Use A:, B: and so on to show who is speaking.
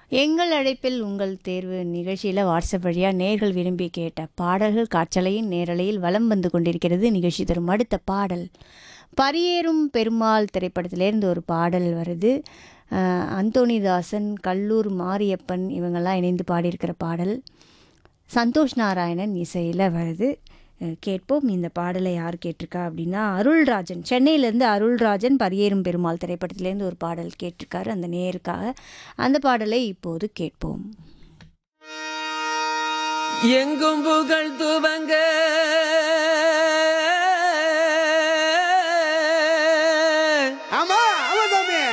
A: எங்கள் அழைப்பில் உங்கள் தேர்வு நிகழ்ச்சியில் வாட்ஸ்அப் வழியாக நேர்கள் விரும்பி கேட்ட பாடல்கள் காற்றலையின் நேரலையில் வலம் வந்து கொண்டிருக்கிறது நிகழ்ச்சி தரும் அடுத்த பாடல் பரியேறும் பெருமாள் திரைப்படத்திலேருந்து ஒரு பாடல் வருது அஹ், அந்தோணிதாசன் கல்லூர் மாரியப்பன் இவங்கெல்லாம் இணைந்து பாடியிருக்கிற பாடல் சந்தோஷ் நாராயணன் இசையில் வருது அஹ் கேட்போம் இந்த பாடலை யார் கேட்டிருக்கா அப்படின்னா அருள்ராஜன் சென்னையிலேருந்து அருள்ராஜன் பரியேறும் பெருமாள் திரைப்படத்திலேருந்து ஒரு பாடல் கேட்டிருக்காரு அந்த நேருக்காக அந்த பாடலை இப்போது கேட்போம்
B: எங்கும் புகழ் துவங்க